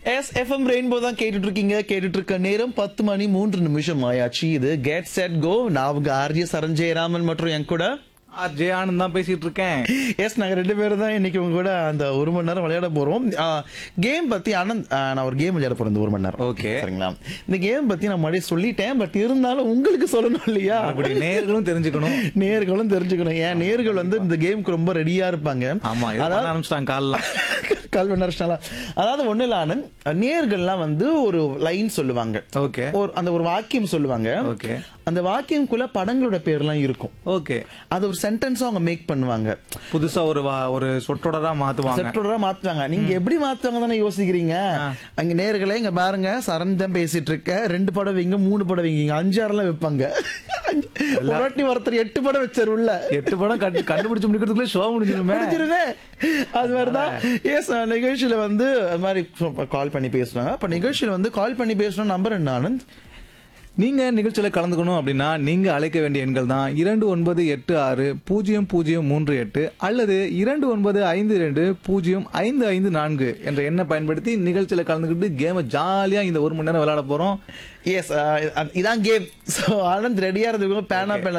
S FM rainbow தான் கேட்டுட்டு இருக்கீங்க கேட்டுட்டு இருக்க நேரம் பத்து மணி மூன்று நிமிஷம் ஆயாச்சு இது கெட் செட் கோ நான் உங்க ஆர்ஜி சரஞ்சயராமன் மற்றும் என் கூட ஜே ஆனந்த் தான் பேசிட்டு இருக்கேன் எஸ் நாங்க ரெண்டு பேரும் தான் இன்னைக்கு உங்க கூட அந்த ஒரு மணி நேரம் விளையாட போறோம் கேம் பத்தி ஆனந்த் ஆ, நான் ஒரு கேம் விளையாட போறேன் இந்த ஒரு மணி நேரம் Okay. சரிங்களா இந்த கேம் பத்தி நான் முன்னாடியே சொல்லிட்டேன் பட் இருந்தாலும் உங்களுக்கு சொல்லணும் இல்லையா அப்படி நேர்களும் தெரிஞ்சுக்கணும் நேர்களும் தெரிஞ்சுக்கணும் ஏன் நேர்கள் வந்து இந்த கேமுக்கு ரொம்ப ரெடியா இருப்பாங்க ஆமா இது பண்ண ஆரம்பிச்சிட்டாங்க காலைல கல்வி நரஷ்னாலா அதாவது ஒண்ணு இல்ல ஆனந்த் நேர்கள்லாம் வந்து ஒரு லைன் சொல்லுவாங்க ஓகே ஒரு அந்த ஒரு வாக்கியம் சொல்லுவாங்க ஓகே அந்த வாக்கியம்குள்ள படங்களோட பேர்லாம் இருக்கும் ஓகே அது ஒரு சென்டென்ஸா அவங்க மேக் பண்ணுவாங்க புதுசா ஒரு வா- ஒரு சொற்றொடரா மாத்துவாங்க செட்டோட மாத்துவாங்க நீங்க எப்படி மாத்துவாங்க தானே யோசிக்கிறீங்க அங்க நேர்களே இங்க பாருங்க சரண் தான் பேசிட்டு இருக்க ரெண்டு படம் வைங்க மூணு படம் வைங்க அஞ்சாறுலாம் வைப்பாங்க ஒரு வாட்டி ஒருத்தர் எட்டு படம் வச்சாரு உள்ள எட்டு படம் கண்டு- கண்டுபிடிச்சு முடிக்கிறதுக்குள்ள ஷோ முடிஞ்சிருமே முடிஞ்சிருமே அது மாதிரிதான் எஸ் நிகழ்ச்சியில வந்து அது மாதிரி கால் பண்ணி பேசுனாங்க அப்ப நிகழ்ச்சியில வந்து கால் பண்ணி பேசணும் நம்பர் என்ன ஆனந்த் நீங்க நிகழ்ச்சியில கலந்துக்கணும் அப்படின்னா நீங்க அழைக்க வேண்டிய எண்கள் தான் இரண்டு ஒன்பது எட்டு ஆறு பூஜ்ஜியம் பூஜ்ஜியம் மூன்று எட்டு அல்லது இரண்டு ஒன்பது ஐந்து ரெண்டு பூஜ்ஜியம் ஐந்து ஐந்து நான்கு என்ற எண்ணை பயன்படுத்தி நிகழ்ச்சியில கலந்துக்கிட்டு கேமை ஜாலியா இந்த ஒரு மணி நேரம் விளையாட போறோம் எஸ் இதான் கேம் ஸோ ஆனந்த் ரெடியா இருந்துக்கோ பேனா பேனா